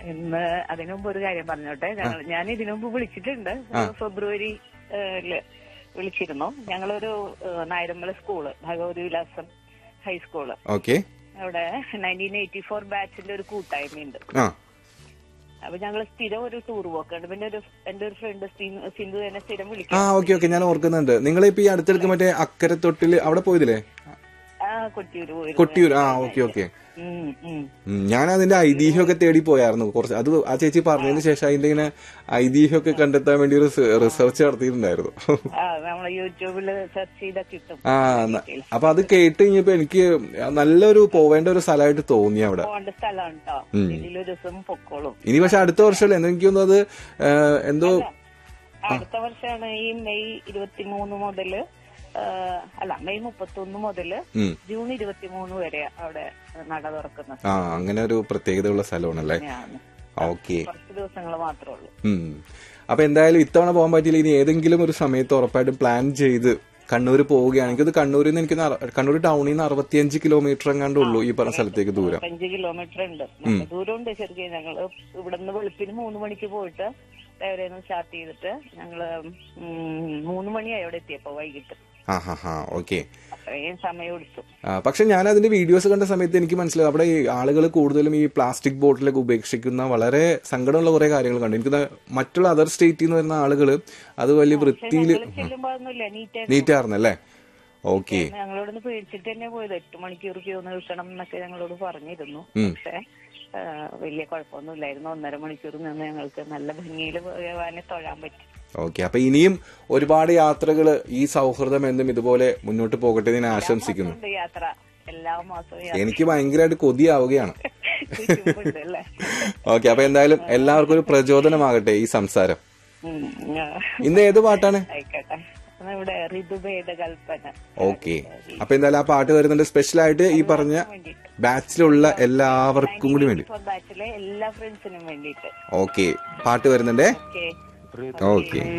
ഇന്ന് അതിനു മുമ്പ് ഒരു കാര്യം പറഞ്ഞോട്ടെ ഞങ്ങൾ ഞാൻ ഇതിനു മുമ്പ് വിളിച്ചിട്ടുണ്ട് ഒരു ഫെബ്രുവരി ഏഹ്, വിളിച്ചിരുന്നു ഞങ്ങളൊരു ഏഹ്, നായരമ്പല school Bhagavathi Vilasam high school okay അവിടെ നയൻറ്റീൻ എയ്റ്റി ഫോർ ബാച്ചിന്റെ ഒരു കൂട്ടായ്മയുണ്ട് ആ അപ്പൊ ഞങ്ങൾ സ്ഥിരം ഒരു ടൂർ പോക്കുണ്ട് പിന്നെ ഒരു എന്റെ ഒരു ഫ്രണ്ട് സിന്ധു തന്നെ സ്ഥിരം ആ വിളിക്കും ഓക്കെ ഓക്കെ ഞാൻ ഓർക്കുന്നുണ്ട് നിങ്ങളിപ്പോ ഈ അടുത്തിടക്ക് മറ്റേ അക്കരെ തൊട്ടില് അവിടെ പോയതില്ലേ ആ കൊട്ടിയൂര് പോയിരുന്നു കൊട്ടിയൂർ ആ ഓക്കെ ഓക്കെ ഉം, ഉം. ഞാൻ അതിന്റെ ഐതിഹ്യമൊക്കെ തേടി പോയായിരുന്നു കുറച്ച് അത് ആ ചേച്ചി പറഞ്ഞതിന് ശേഷം അതിന്റെ ഇങ്ങനെ ഐതിഹ്യമൊക്കെ കണ്ടെത്താൻ വേണ്ടി ഒരു റിസർച്ച് നടത്തിയിട്ടുണ്ടായിരുന്നു ആ നമ്മള് യൂട്യൂബില് സെർച്ച് ചെയ്താ കിട്ടും ആ ന- അപ്പൊ അത് കേട്ട് കഴിഞ്ഞപ്പോ എനിക്ക് നല്ലൊരു പോവേണ്ട ഒരു സ്ഥലമായിട്ട് തോന്നി അവിടെ പോകേണ്ട സ്ഥലമാണ് കേട്ടോ ഇതിലൊരു ദിവസം പൊക്കോളും ഇനി പക്ഷെ അടുത്ത വർഷമല്ലേ എനിക്ക് തോന്നുന്നത് ഏഹ്, എന്തോ അടുത്ത വർഷമാണ് ഈ മെയ് ഇരുപത്തിമൂന്ന് മുതല് ആ, അല്ല മെയ് മുപ്പത്തൊന്ന് മുതല് ഉം. ജൂൺ ഇരുപത്തിമൂന്ന് വരെ അവിടെ നട തുറക്കുന്നത് ആ അങ്ങനെ ഒരു പ്രത്യേകതയുള്ള സ്ഥലമാണല്ലേ തന്നെയാണ് ഓക്കെ കുറച്ച് ദിവസങ്ങൾ മാത്രമേ ഉള്ളൂ ഉം. അപ്പൊ എന്തായാലും ഇത്തവണ പോകാൻ പറ്റിയില്ല ഇനി ഏതെങ്കിലും ഒരു സമയത്ത് ഉറപ്പായിട്ടും പ്ലാൻ ചെയ്ത് കണ്ണൂർ പോവുകയാണെങ്കിൽ ഇത് കണ്ണൂരിൽ നിന്ന് എനിക്ക് ന- കണ്ണൂർ ടൗണിൽ നിന്ന് അറുപത്തിയഞ്ച് കിലോമീറ്റർ എങ്ങാണ്ട് ഉള്ളൂ ഈ പറഞ്ഞ സ്ഥലത്തേക്ക് ദൂരം അഞ്ച് കിലോമീറ്റർ ഉണ്ട് നല്ല ദൂരമുണ്ട് ശരിക്കും ഞങ്ങള് ഇവിടുന്ന് വെളുപ്പിന് മൂന്ന് മണിക്ക് പോയിട്ട് ദേവരേന്ന് സ്റ്റാർട്ട് ചെയ്തിട്ട് ഞങ്ങള് ഉം, മൂന്ന് മണിയായി അവിടെ എത്തിയപ്പോ വൈകിട്ട് ആ ഹാ ഹാ ഓക്കെ അത്രയും സമയം എടുത്തു പക്ഷെ ഞാൻ അതിന്റെ വീഡിയോസ് കണ്ട സമയത്ത് എനിക്ക് മനസ്സിലായി അവിടെ ഈ ആളുകൾ കൂടുതലും ഈ പ്ലാസ്റ്റിക് ബോട്ടിലൊക്കെ ഉപേക്ഷിക്കുന്ന വളരെ സങ്കടമുള്ള കുറെ കാര്യങ്ങൾ കണ്ടു എനിക്ക് തോന്നുന്നു മറ്റുള്ള അതർ സ്റ്റേറ്റിൽ നിന്ന് വരുന്ന ആളുകൾ അത് വലിയ വൃത്തിയിൽ ഞങ്ങള് ചെല്ലുമ്പോ ഒന്നുമില്ല നീറ്റ് നീറ്റായിരുന്നല്ലേ ഓക്കെ ഞങ്ങളോടൊന്ന് പേടിച്ചിട്ട് തന്നെ പോയത് എട്ട് മണിക്കൂർ ക്യൂ നിൽക്കണം എന്നൊക്കെ ഞങ്ങളോട് പറഞ്ഞിരുന്നു പക്ഷെ ആ, വലിയ കുഴപ്പമൊന്നുമില്ലായിരുന്നു ഒന്നര മണിക്കൂർ നിന്ന് ഞങ്ങൾക്ക് നല്ല ഭംഗിയിൽ ഭഗവാനെ തൊഴാൻ പറ്റി ഓക്കെ അപ്പൊ ഇനിയും ഒരുപാട് യാത്രകൾ ഈ സൗഹൃദം എന്നും ഇതുപോലെ മുന്നോട്ട് പോകട്ടെ എന്ന് ഞാൻ ആശംസിക്കുന്നു ഉണ്ട് യാത്ര എല്ലാ മാസവും യാത്ര എനിക്ക് ഭയങ്കരമായിട്ട് കൊതിയാവുകയാണ് ചുറ്റുമുണ്ട് അല്ലേ ഓക്കെ അപ്പൊ എന്തായാലും എല്ലാവർക്കും ഒരു പ്രചോദനമാകട്ടെ ഈ സംസാരം ഉം, ആ. ഇന്ന് ഏത് പാട്ടാണ് ആയിക്കോട്ടെ എന്നാ ഇവിടെ ഋതുഭേദ കൽപ്പന ഓക്കെ അപ്പൊ എന്തായാലും ആ പാട്ട് വരുന്നുണ്ട് സ്പെഷ്യൽ ആയിട്ട് ഈ പറഞ്ഞ വേണ്ടിയിട്ട് ബാച്ചിലുള്ള എല്ലാവർക്കും കൂടി വേണ്ടി ബാച്ചിലെ എല്ലാ ഫ്രണ്ട്സിനും വേണ്ടിയിട്ട് ഓക്കെ പാട്ട് വരുന്നുണ്ടേ ഓക്കെ ഓക്കെ